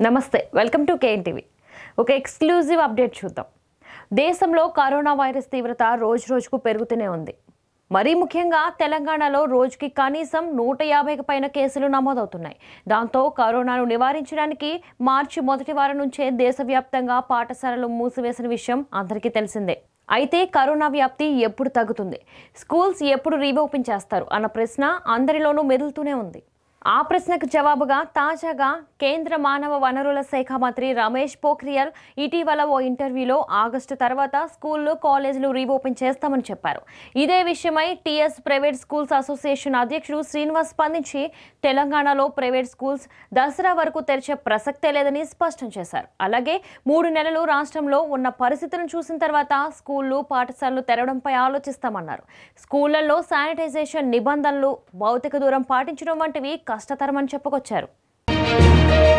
నమస్తే welcome to KNTV ఒక exclusive update చూద్దాం దేశంలో కరోనా వైరస్ తీవ్రత రోజు రోజుకు పెరుగుతూనే ఉంది మరీ ముఖ్యంగా తెలంగాణలో రోజుకి కనీసం నూట యాభైకి పైన కేసులు నమోదవుతున్నాయి దాంతో కరోనాను నివారించడానికి మార్చి మొదటి వారం నుంచే దేశవ్యాప్తంగా పాఠశాలలు మూసివేసిన విషయం అందరికీ తెలిసిందే అయితే కరోనా వ్యాప్తి ఎప్పుడు తగ్గుతుంది స్కూల్స్ ఎప్పుడు రీఓపెన్ చేస్తారు అన్న ప్రశ్న అందరిలోనూ మెదులుతూనే ఉంది ఆ ప్రశ్నకు జవాబుగా తాజాగా కేంద్ర మానవ వనరుల శాఖ మంత్రి రమేష్ పోఖ్రియాల్ ఇటీవల ఓ ఇంటర్వ్యూలో ఆగస్టు తర్వాత స్కూళ్ళు కాలేజీలు రీఓపెన్ చేస్తామని చెప్పారు ఇదే విషయమై టీఎస్ ప్రైవేట్ స్కూల్స్ అసోసియేషన్ అధ్యక్షుడు శ్రీనివాస్ స్పందించి తెలంగాణలో ప్రైవేట్ స్కూల్స్ దసరా వరకు తెరిచే ప్రసక్తే లేదని స్పష్టం చేశారు అలాగే మూడు నెలలు రాష్ట్రంలో ఉన్న పరిస్థితులను చూసిన తర్వాత స్కూళ్ళు పాఠశాలలు తెరవడంపై ఆలోచిస్తామన్నారు స్కూళ్లలో శానిటైజేషన్ నిబంధనలు భౌతిక దూరం పాటించడం వంటివి కష్టతరమని చెప్పుకొచ్చారు